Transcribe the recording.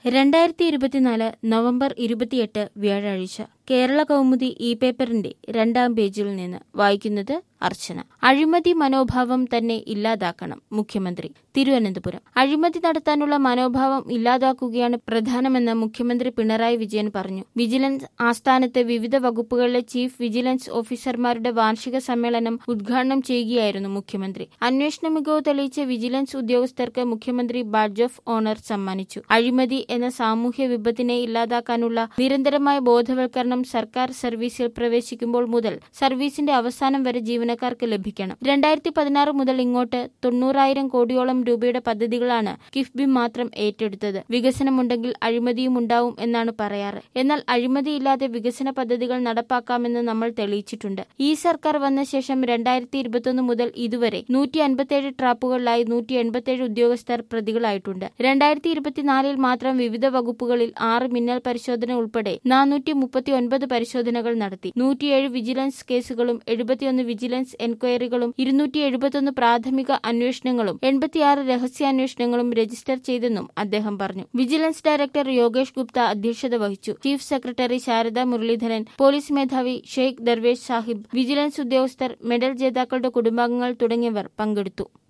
രണ്ടായിരത്തി ഇരുപത്തിനാല് നവംബർ ഇരുപത്തിയെട്ട് വ്യാഴാഴ്ച കേരള കൗമുദി ഇ പേപ്പറിന്റെ രണ്ടാം പേജിൽ നിന്ന് വായിക്കുന്നത് അർച്ചന അഴിമതി മനോഭാവം തന്നെ ഇല്ലാതാക്കണം മുഖ്യമന്ത്രി തിരുവനന്തപുരം അഴിമതി നടത്താനുള്ള മനോഭാവം ഇല്ലാതാക്കുകയാണ് പ്രധാനമെന്ന് മുഖ്യമന്ത്രി പിണറായി വിജയൻ പറഞ്ഞു വിജിലൻസ് ആസ്ഥാനത്ത് വിവിധ വകുപ്പുകളിലെ ചീഫ് വിജിലൻസ് ഓഫീസർമാരുടെ വാർഷിക സമ്മേളനം ഉദ്ഘാടനം ചെയ്യുകയായിരുന്നു മുഖ്യമന്ത്രി അന്വേഷണ മികവ് തെളിയിച്ച വിജിലൻസ് ഉദ്യോഗസ്ഥർക്ക് മുഖ്യമന്ത്രി ബാഡ്ജ് ഓഫ് ഓണർ സമ്മാനിച്ചു അഴിമതി എന്ന സാമൂഹ്യ വിപത്തിനെ ഇല്ലാതാക്കാനുള്ള നിരന്തരമായ ബോധവൽക്കരണം സർക്കാർ സർവീസിൽ പ്രവേശിക്കുമ്പോൾ മുതൽ സർവീസിന്റെ അവസാനം വരെ ജീവനക്കാർക്ക് ലഭിക്കണം രണ്ടായിരത്തി പതിനാറ് മുതൽ ഇങ്ങോട്ട് തൊണ്ണൂറായിരം കോടിയോളം രൂപയുടെ പദ്ധതികളാണ് കിഫ്ബി മാത്രം ഏറ്റെടുത്തത് വികസനമുണ്ടെങ്കിൽ അഴിമതിയും ഉണ്ടാവും എന്നാണ് പറയാറ് എന്നാൽ അഴിമതിയില്ലാതെ വികസന പദ്ധതികൾ നടപ്പാക്കാമെന്ന് നമ്മൾ തെളിയിച്ചിട്ടുണ്ട് ഈ സർക്കാർ വന്ന ശേഷം രണ്ടായിരത്തി ഇരുപത്തൊന്ന് മുതൽ ഇതുവരെ നൂറ്റി അൻപത്തിയേഴ് ട്രാപ്പുകളിലായി നൂറ്റി എൺപത്തിയേഴ് ഉദ്യോഗസ്ഥർ പ്രതികളായിട്ടുണ്ട് രണ്ടായിരത്തി ഇരുപത്തിനാലിൽ മാത്രം വിവിധ വകുപ്പുകളിൽ ആറ് മിന്നൽ പരിശോധന ഉൾപ്പെടെ നാനൂറ്റി മുപ്പത്തി ഒൻപത് പരിശോധനകൾ നടത്തി നൂറ്റിയേഴ് വിജിലൻസ് കേസുകളും എഴുപത്തിയൊന്ന് വിജിലൻസ് എൻക്വയറികളും ഇരുന്നൂറ്റി എഴുപത്തൊന്ന് പ്രാഥമിക അന്വേഷണങ്ങളും എൺപത്തിയാറ് രഹസ്യാന്വേഷണങ്ങളും രജിസ്റ്റർ ചെയ്തെന്നും അദ്ദേഹം പറഞ്ഞു വിജിലൻസ് ഡയറക്ടർ യോഗേഷ് ഗുപ്ത അധ്യക്ഷത വഹിച്ചു chief secretary Sharada Muraleedharan police മേധാവി ഷെയ്ഖ് ദർവേഷ് സാഹിബ് വിജിലൻസ് ഉദ്യോഗസ്ഥർ മെഡൽ ജേതാക്കളുടെ കുടുംബാംഗങ്ങൾ തുടങ്ങിയവർ പങ്കെടുത്തു